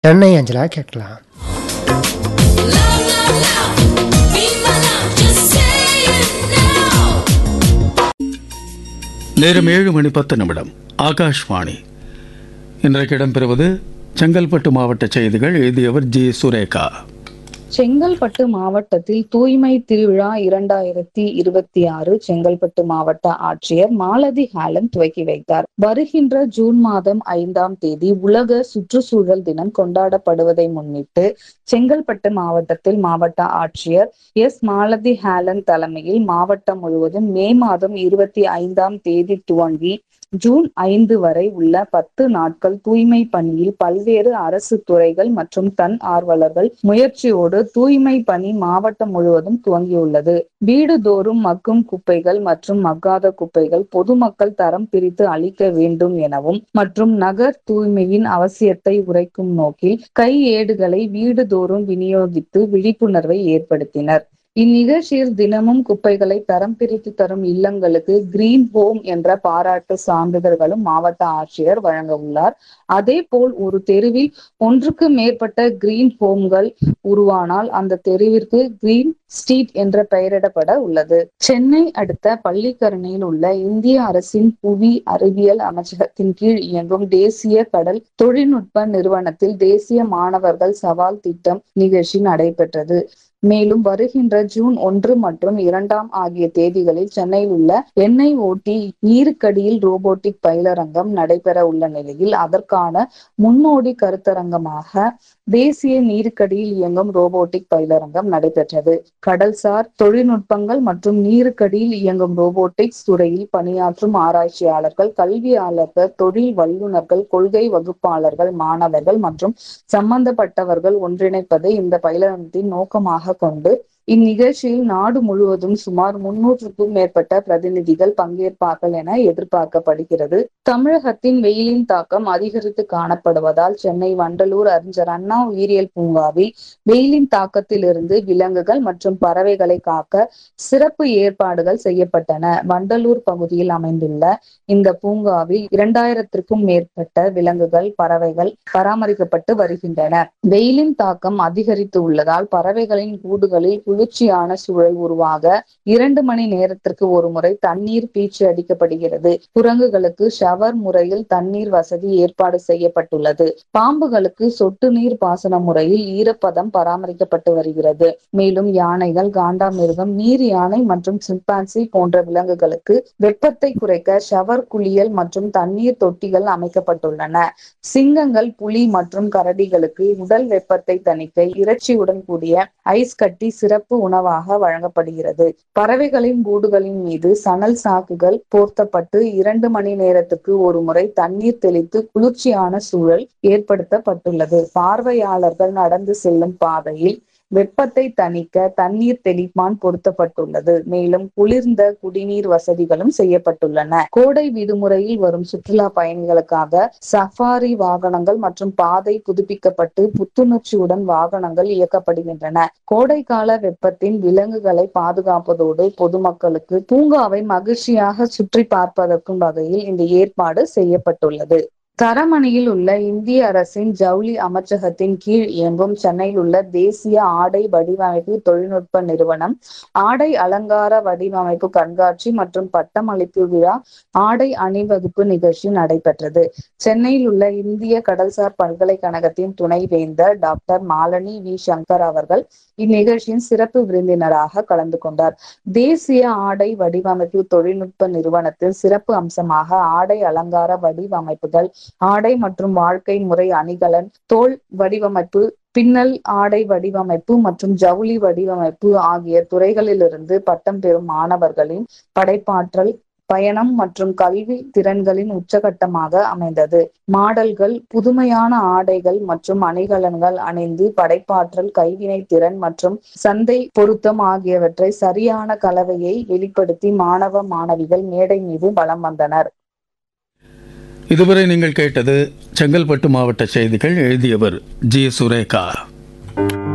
சென்னை அஞ்சலா கேட்கலாம் Love, love, love. Be my love. Just say it now. நேரம் ஏழு மணி பத்து நிமிடம் ஆகாஷ்வாணி இன்றைக்கு இடம்பெறுவது செங்கல்பட்டு மாவட்ட செய்திகள் எழுதியவர் ஜி சுரேகா செங்கல்பட்டு மாவட்டத்தில் தூய்மை திருவிழா இரண்டாயிரத்தி இருபத்தி ஆறு செங்கல்பட்டு மாவட்ட ஆட்சியர் மாலதி ஹாலன் துவக்கி வைத்தார் வருகின்ற ஜூன் மாதம் ஐந்தாம் தேதி உலக சுற்றுச்சூழல் தினம் கொண்டாடப்படுவதை முன்னிட்டு செங்கல்பட்டு மாவட்டத்தில் மாவட்ட ஆட்சியர் எஸ் மாலதி ஹாலன் தலைமையில் மாவட்டம் முழுவதும் மே மாதம் இருபத்தி ஐந்தாம் தேதி துவங்கி ஜூன் ஐந்து வரை உள்ள பத்து நாட்கள் தூய்மை பணியில் பல்வேறு அரசு துறைகள் மற்றும் தன் ஆர்வலர்கள் முயற்சியோடு தூய்மை பணி மாவட்டம் முழுவதும் துவங்கியுள்ளது வீடுதோறும் மக்கும் குப்பைகள் மற்றும் மக்காத குப்பைகள் பொதுமக்கள் தரம் பிரித்து அளிக்க வேண்டும் எனவும் மற்றும் நகர் தூய்மையின் அவசியத்தை உரைக்கும் நோக்கில் கையேடுகளை வீடுதோறும் விநியோகித்து விழிப்புணர்வை ஏற்படுத்தினர் இந்நிகழ்ச்சியில் தினமும் குப்பைகளை தரம் பிரித்து தரும் இல்லங்களுக்கு கிரீன் ஹோம் என்ற பாராட்டு சான்றிதழ்களும் மாவட்ட ஆட்சியர் வழங்க உள்ளார் அதே போல் ஒரு தெருவில் ஒன்றுக்கு மேற்பட்ட கிரீன் ஹோம்கள் உருவானால் அந்த தெருவிற்கு கிரீன் ஸ்ட்ரீட் என்ற பெயரிடப்பட உள்ளது சென்னை அடுத்த பள்ளிக்கரணையில் உள்ள இந்திய அரசின் புவி அறிவியல் அமைச்சகத்தின் கீழ் இயங்கும் தேசிய கடல் தொழில்நுட்ப நிறுவனத்தில் தேசிய மாணவர்கள் சவால் திட்டம் நிகழ்ச்சி நடைபெற்றது மேலும் வருகின்ற ஜூன் ஒன்று மற்றும் இரண்டாம் ஆகிய தேதிகளில் சென்னையில் உள்ள எண்ணெய் ஓட்டி நீருக்கடியில் ரோபோட்டிக் பயிலரங்கம் நடைபெற உள்ள நிலையில் அதற்கான முன்னோடி கருத்தரங்கமாக தேசிய நீருக்கடியில் இயங்கும் ரோபோட்டிக் பயிலரங்கம் நடைபெற்றது கடல்சார் தொழில்நுட்பங்கள் மற்றும் நீருக்கடியில் இயங்கும் ரோபோட்டிக்ஸ் துறையில் பணியாற்றும் ஆராய்ச்சியாளர்கள் கல்வியாளர்கள் தொழில் வல்லுநர்கள் கொள்கை வகுப்பாளர்கள் மாணவர்கள் மற்றும் சம்பந்தப்பட்டவர்கள் ஒன்றிணைப்பதை இந்த பயிலரங்கத்தின் நோக்கமாக கொண்டு இந்நிகழ்ச்சியில் நாடு முழுவதும் சுமார் முன்னூற்றுக்கும் மேற்பட்ட பிரதிநிதிகள் பங்கேற்பார்கள் என எதிர்பார்க்கப்படுகிறது தமிழகத்தின் வெயிலின் தாக்கம் அதிகரித்து காணப்படுவதால் சென்னை வண்டலூர் அறிஞர் அண்ணா உயிரியல் பூங்காவில் வெயிலின் தாக்கத்திலிருந்து விலங்குகள் மற்றும் பறவைகளை காக்க சிறப்பு ஏற்பாடுகள் செய்யப்பட்டன வண்டலூர் பகுதியில் அமைந்துள்ள இந்த பூங்காவில் இரண்டாயிரத்திற்கும் மேற்பட்ட விலங்குகள் பறவைகள் பராமரிக்கப்பட்டு வருகின்றன வெயிலின் தாக்கம் அதிகரித்து உள்ளதால் பறவைகளின் கூடுகளில் குளிர்ச்சியான சூழல் உருவாக இரண்டு மணி நேரத்திற்கு ஒரு முறை தண்ணீர் பீச்சு அடிக்கப்படுகிறது குரங்குகளுக்கு ஷவர் முறையில் தண்ணீர் வசதி ஏற்பாடு செய்யப்பட்டுள்ளது பாம்புகளுக்கு சொட்டு நீர் பாசன முறையில் ஈரப்பதம் பராமரிக்கப்பட்டு வருகிறது மேலும் யானைகள் காண்டாமிருகம் நீர் யானை மற்றும் சிம்பான்சி போன்ற விலங்குகளுக்கு வெப்பத்தை குறைக்க ஷவர் குளியல் மற்றும் தண்ணீர் தொட்டிகள் அமைக்கப்பட்டுள்ளன சிங்கங்கள் புலி மற்றும் கரடிகளுக்கு உடல் வெப்பத்தை தணிக்க இறைச்சியுடன் கூடிய ஐஸ் கட்டி சிறப்பு உணவாக வழங்கப்படுகிறது பறவைகளின் கூடுகளின் மீது சணல் சாக்குகள் போர்த்தப்பட்டு இரண்டு மணி நேரத்துக்கு ஒரு முறை தண்ணீர் தெளித்து குளிர்ச்சியான சூழல் ஏற்படுத்தப்பட்டுள்ளது பார்வையாளர்கள் நடந்து செல்லும் பாதையில் வெப்பத்தை தணிக்க தண்ணீர் தெளிப்பான் பொருத்தப்பட்டுள்ளது மேலும் குளிர்ந்த குடிநீர் வசதிகளும் செய்யப்பட்டுள்ளன கோடை விடுமுறையில் வரும் சுற்றுலா பயணிகளுக்காக சஃபாரி வாகனங்கள் மற்றும் பாதை புதுப்பிக்கப்பட்டு புத்துணர்ச்சியுடன் வாகனங்கள் இயக்கப்படுகின்றன கோடைக்கால வெப்பத்தின் விலங்குகளை பாதுகாப்பதோடு பொதுமக்களுக்கு பூங்காவை மகிழ்ச்சியாக சுற்றி பார்ப்பதற்கும் வகையில் இந்த ஏற்பாடு செய்யப்பட்டுள்ளது தரமணியில் உள்ள இந்திய அரசின் ஜவுளி அமைச்சகத்தின் கீழ் இயங்கும் சென்னையில் உள்ள தேசிய ஆடை வடிவமைப்பு தொழில்நுட்ப நிறுவனம் ஆடை அலங்கார வடிவமைப்பு கண்காட்சி மற்றும் பட்டமளிப்பு விழா ஆடை அணிவகுப்பு நிகழ்ச்சி நடைபெற்றது சென்னையில் உள்ள இந்திய கடல்சார் பல்கலைக்கழகத்தின் துணைவேந்தர் டாக்டர் மாலனி வி சங்கர் அவர்கள் இந்நிகழ்ச்சியின் சிறப்பு விருந்தினராக கலந்து கொண்டார் தேசிய ஆடை வடிவமைப்பு தொழில்நுட்ப நிறுவனத்தில் சிறப்பு அம்சமாக ஆடை அலங்கார வடிவமைப்புகள் ஆடை மற்றும் வாழ்க்கை முறை அணிகலன் தோல் வடிவமைப்பு பின்னல் ஆடை வடிவமைப்பு மற்றும் ஜவுளி வடிவமைப்பு ஆகிய துறைகளிலிருந்து பட்டம் பெறும் மாணவர்களின் படைப்பாற்றல் பயணம் மற்றும் கல்வி திறன்களின் உச்சகட்டமாக அமைந்தது மாடல்கள் புதுமையான ஆடைகள் மற்றும் அணிகலன்கள் அணிந்து படைப்பாற்றல் கைவினை திறன் மற்றும் சந்தை பொருத்தம் ஆகியவற்றை சரியான கலவையை வெளிப்படுத்தி மாணவ மாணவிகள் மேடை மீது வலம் வந்தனர் இதுவரை நீங்கள் கேட்டது செங்கல்பட்டு மாவட்ட செய்திகள் எழுதியவர் ஜி சுரேகா